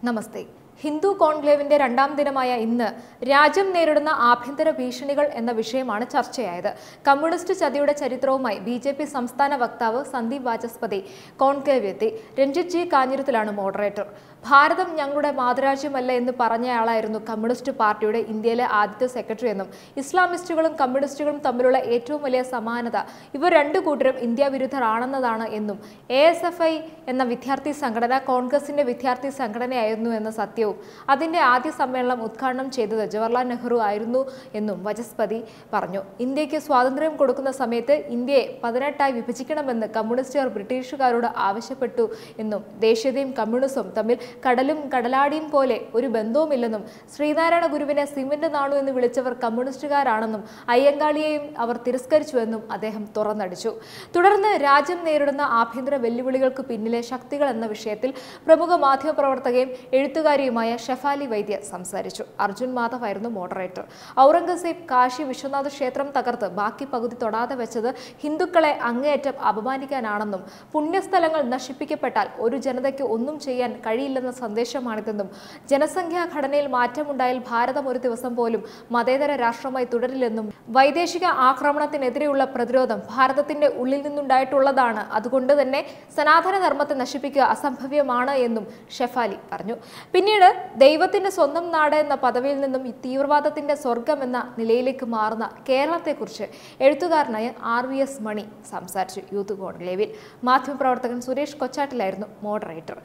നമസ്തേ ഹിന്ദു കോൺക്ലേവിന്റെ രണ്ടാം ദിനമായ ഇന്ന് രാജ്യം നേരിടുന്ന ആഭ്യന്തര ഭീഷണികൾ എന്ന വിഷയമാണ് ചർച്ചയായത് കമ്മ്യൂണിസ്റ്റ് ചതിയുടെ ചരിത്രവുമായി ബി ജെ പി സംസ്ഥാന വക്താവ് സന്ദീപ് വാചസ്പതി കോൺക്ലേവ് എത്തി രഞ്ജിത് ജി കാഞ്ഞിരത്തിലാണ് മോഡറേറ്റർ ഭാരതം ഞങ്ങളുടെ മാതൃരാജ്യമല്ല എന്ന് പറഞ്ഞയാളായിരുന്നു കമ്മ്യൂണിസ്റ്റ് പാർട്ടിയുടെ ഇന്ത്യയിലെ ആദ്യത്തെ സെക്രട്ടറി എന്നും ഇസ്ലാമിസ്റ്റുകളും കമ്മ്യൂണിസ്റ്റുകളും തമ്മിലുള്ള ഏറ്റവും വലിയ സമാനത ഇവർ രണ്ടു കൂട്ടരും ഇന്ത്യ വിരുദ്ധരാണെന്നതാണ് എന്നും എ എസ് എഫ് ഐ എന്ന വിദ്യാർത്ഥി സംഘടന കോൺഗ്രസിന്റെ വിദ്യാർത്ഥി സംഘടനയായിരുന്നു എന്ന സത്യവും അതിന്റെ ആദ്യ സമ്മേളനം ഉദ്ഘാടനം ചെയ്തത് ജവഹർലാൽ നെഹ്റു ആയിരുന്നു എന്നും വചസ്പതി പറഞ്ഞു ഇന്ത്യക്ക് സ്വാതന്ത്ര്യം കൊടുക്കുന്ന സമയത്ത് ഇന്ത്യയെ പതിനെട്ടായി വിഭജിക്കണമെന്ന് കമ്മ്യൂണിസ്റ്റുകാർ ബ്രിട്ടീഷുകാരോട് ആവശ്യപ്പെട്ടു എന്നും ദേശീയതയും കമ്മ്യൂണിസവും തമ്മിൽ കടലും കടലാടിയും പോലെ ഒരു ബന്ധവുമില്ലെന്നും ശ്രീനാരായണ ഗുരുവിനെ സിമന്റ് നാണു എന്ന് വിളിച്ചവർ കമ്മ്യൂണിസ്റ്റുകാരാണെന്നും അയ്യങ്കാളിയെയും അവർ തിരസ്കരിച്ചുവെന്നും അദ്ദേഹം തുറന്നടിച്ചു തുടർന്ന് രാജ്യം നേരിടുന്ന ആഭ്യന്തര വെല്ലുവിളികൾക്ക് പിന്നിലെ ശക്തികൾ എന്ന വിഷയത്തിൽ പ്രമുഖ മാധ്യമപ്രവർത്തകയും എഴുത്തുകാരിയുമായ ഷെഫാലി വൈദ്യ സംസാരിച്ചു അർജുൻ മാധവ് ആയിരുന്നു മോഡറേറ്റർ ഔറംഗസീബ് കാശി വിശ്വനാഥ ക്ഷേത്രം തകർത്ത് ബാക്കി പകുതി തൊടാതെ വെച്ചത് ഹിന്ദുക്കളെ അങ്ങേയറ്റം അപമാനിക്കാനാണെന്നും പുണ്യസ്ഥലങ്ങൾ നശിപ്പിക്കപ്പെട്ടാൽ ഒരു ജനതയ്ക്ക് ഒന്നും ചെയ്യാൻ കഴിയില്ലെന്ന സന്ദേശമാണിതെന്നും ജനസംഖ്യാ ഘടനയിൽ മാറ്റമുണ്ടായാൽ ഭാരതം ഒരു ദിവസം പോലും മതേതര രാഷ്ട്രമായി തുടരില്ലെന്നും വൈദേശിക ആക്രമണത്തിനെതിരെയുള്ള പ്രതിരോധം ഭാരതത്തിന്റെ ഉള്ളിൽ നിന്നുണ്ടായിട്ടുള്ളതാണ് അതുകൊണ്ട് തന്നെ സനാതന ധർമ്മത്തെ നശിപ്പിക്കുക അസംഭവ്യമാണ് എന്നും ഷെഫാലി പറഞ്ഞു പിന്നീട് ദൈവത്തിന്റെ സ്വന്തം നാട് എന്ന പദവിയിൽ നിന്നും ഈ തീവ്രവാദത്തിന്റെ സ്വർഗം എന്ന നിലയിലേക്ക് മാറുന്ന കേരളത്തെക്കുറിച്ച് എഴുത്തുകാരനായ ആർ വി എസ് മണി സംസാരിച്ചു യൂത്ത് കോൺക്ലേവിൽ മാധ്യമപ്രവർത്തകൻ സുരേഷ് കൊച്ചാട്ടിലായിരുന്നു മോഡറേറ്റർ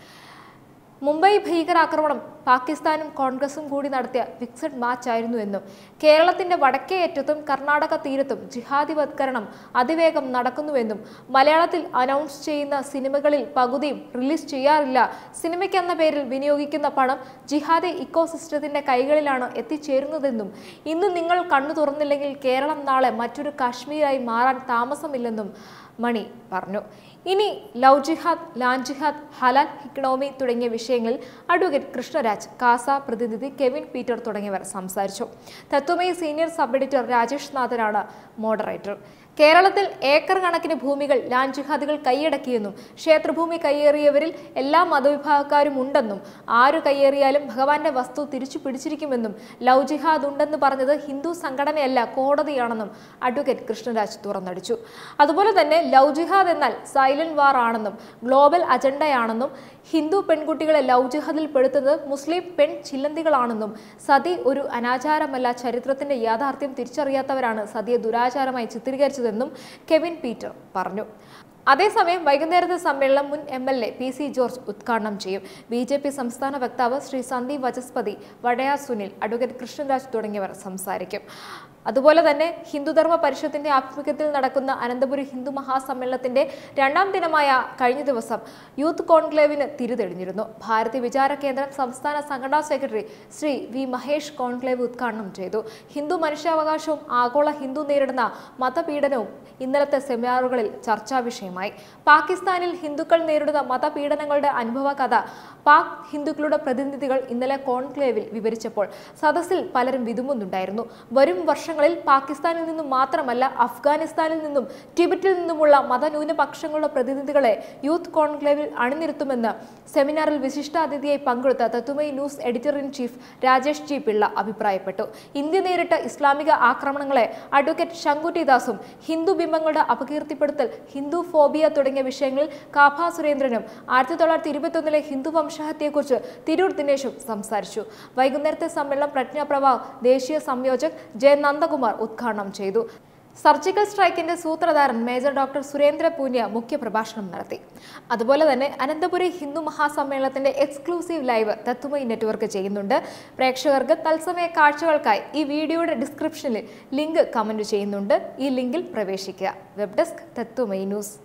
മുംബൈ ഭീകരാക്രമണം പാകിസ്ഥാനും കോൺഗ്രസും കൂടി നടത്തിയ ഫിക്സഡ് മാച്ച് ആയിരുന്നു എന്നും കേരളത്തിന്റെ വടക്കേ അറ്റത്തും കർണാടക തീരത്തും ജിഹാദിവത്കരണം അതിവേഗം നടക്കുന്നുവെന്നും മലയാളത്തിൽ അനൗൺസ് ചെയ്യുന്ന സിനിമകളിൽ പകുതിയും റിലീസ് ചെയ്യാറില്ല സിനിമയ്ക്ക് എന്ന പേരിൽ വിനിയോഗിക്കുന്ന പണം ജിഹാദി ഇക്കോസിസ്റ്റത്തിന്റെ കൈകളിലാണ് എത്തിച്ചേരുന്നതെന്നും ഇന്ന് നിങ്ങൾ കണ്ണു തുറന്നില്ലെങ്കിൽ കേരളം നാളെ മറ്റൊരു കാശ്മീരായി മാറാൻ താമസമില്ലെന്നും മണി പറഞ്ഞു ഇനി ലവ് ജിഹാദ് ലാൻ ജിഹാദ് ഹലാൽ ഇക്കണോമി തുടങ്ങിയ വിഷയങ്ങളിൽ അഡ്വക്കേറ്റ് കൃഷ്ണരാജ് കാസ പ്രതിനിധി കെവിൻ പീറ്റർ തുടങ്ങിയവർ സംസാരിച്ചു Tatwamayi senior sub editor Rajesh നാഥനാണ് മോഡറേറ്റർ കേരളത്തിൽ ഏക്കർ കണക്കിന് ഭൂമികൾ ലാൻ ജിഹാദികൾ കൈയടക്കിയെന്നും ക്ഷേത്രഭൂമി കയ്യേറിയവരിൽ എല്ലാ മതവിഭാഗക്കാരും ഉണ്ടെന്നും ആര് കയ്യേറിയാലും ഭഗവാന്റെ വസ്തു തിരിച്ചു പിടിച്ചിരിക്കുമെന്നും ലവ് ജിഹാദ് ഉണ്ടെന്ന് പറഞ്ഞത് ഹിന്ദു സംഘടനയല്ല കോടതിയാണെന്നും അഡ്വക്കേറ്റ് കൃഷ്ണരാജ് തുറന്നടിച്ചു അതുപോലെ തന്നെ ലവ് ജിഹാദ് എന്നാൽ സൈലന്റ് വാർ ആണെന്നും ഗ്ലോബൽ അജണ്ടയാണെന്നും ഹിന്ദു പെൺകുട്ടികളെ ലവ് ജിഹാദിൽ പെടുത്തുന്നത് മുസ്ലിം പെൺ ചില്ലന്തികളാണെന്നും സതി ഒരു അനാചാരമല്ല ചരിത്രത്തിന്റെ യാഥാർത്ഥ്യം തിരിച്ചറിയാത്തവരാണ് സതിയെ ദുരാചാരമായി ചിത്രീകരിച്ചതെന്നും കെവിൻ പീറ്റർ പറഞ്ഞു അതേസമയം വൈകുന്നേരത്തെ സമ്മേളനം മുൻ M L A P C George ഉദ്ഘാടനം ചെയ്യും ബി ജെ പി സംസ്ഥാന വക്താവ് ശ്രീ സന്ദീപ് വചസ്പതി വടയ സുനിൽ അഡ്വക്കേറ്റ് കൃഷ്ണരാജ് തുടങ്ങിയവർ സംസാരിക്കും അതുപോലെ തന്നെ ഹിന്ദുധർമ്മ പരിഷത്തിന്റെ ആഭിമുഖ്യത്തിൽ നടക്കുന്ന അനന്തപുരി ഹിന്ദു മഹാസമ്മേളനത്തിന്റെ രണ്ടാം ദിനമായ കഴിഞ്ഞ ദിവസം യൂത്ത് കോൺക്ലേവിന് തിരിതെളിഞ്ഞിരുന്നു ഭാരതീയ വിചാര കേന്ദ്രം സംസ്ഥാന സംഘടനാ secretary Shri V Mahesh conclave ഉദ്ഘാടനം ചെയ്തു ഹിന്ദു മനുഷ്യാവകാശവും ആഗോള ഹിന്ദു നേരിടുന്ന മതപീഡനവും ഇന്നലത്തെ സെമിനാറുകളിൽ ചർച്ചാ വിഷയമായി പാകിസ്ഥാനിൽ ഹിന്ദുക്കൾ നേരിടുന്ന മതപീഡനങ്ങളുടെ അനുഭവ കഥ പാക് ഹിന്ദുക്കളുടെ പ്രതിനിധികൾ ഇന്നലെ കോൺക്ലേവിൽ വിവരിച്ചപ്പോൾ സദസ്സിൽ പലരും വിതുമ്പുന്നുണ്ടായിരുന്നു വരും വർഷങ്ങളിൽ പാകിസ്ഥാനിൽ നിന്നും മാത്രമല്ല അഫ്ഗാനിസ്ഥാനിൽ നിന്നും ടിബറ്റിൽ നിന്നുമുള്ള മതന്യൂനപക്ഷങ്ങളുടെ പ്രതിനിധികളെ യൂത്ത് കോൺക്ലേവിൽ അണിനിരത്തുമെന്ന് സെമിനാറിൽ വിശിഷ്ടാതിഥിയായി പങ്കെടുത്ത Tatwamayi news editor in chief Rajesh G Pillai അഭിപ്രായപ്പെട്ടു ഇന്ത്യ നേരിട്ട ഇസ്ലാമിക ആക്രമണങ്ങളെ അഡ്വക്കേറ്റ് ശങ്കുട്ടി ദാസും ഹിന്ദു ബിംബങ്ങളുടെ അപകീർത്തിപ്പെടുത്തൽ ഹിന്ദു ഫോബിയ തുടങ്ങിയ വിഷയങ്ങളിൽ കാഭ സുരേന്ദ്രനും ആയിരത്തി തൊള്ളായിരത്തി ഇരുപത്തൊന്നിലെ ഹിന്ദു വംശഹത്യയെക്കുറിച്ച് തിരൂർ ദിനേശും സംസാരിച്ചു വൈകുന്നേരത്തെ സമ്മേളനം പ്രജ്ഞാപ്രഭ ദേശീയ സംയോജക് ജെ നന്ദകുമാർ ഉദ്ഘാടനം ചെയ്തു സർജിക്കൽ സ്ട്രൈക്കിന്റെ സൂത്രധാരൻ മേജർ ഡോക്ടർ സുരേന്ദ്ര പൂന്യ മുഖ്യപ്രഭാഷണം നടത്തി അതുപോലെ തന്നെ അനന്തപുരി ഹിന്ദു മഹാസമ്മേളനത്തിന്റെ എക്സ്ക്ലൂസീവ് ലൈവ് തത്തുമൈ നെറ്റ്വർക്ക് ചെയ്യുന്നുണ്ട് പ്രേക്ഷകർക്ക് തത്സമയ കാഴ്ചകൾക്കായി ഈ വീഡിയോയുടെ ഡിസ്ക്രിപ്ഷനിൽ ലിങ്ക് കമന്റ് ചെയ്യുന്നുണ്ട് ഈ ലിങ്കിൽ പ്രവേശിക്കുക വെബ് ഡെസ്ക് തത്തുമൈ ന്യൂസ്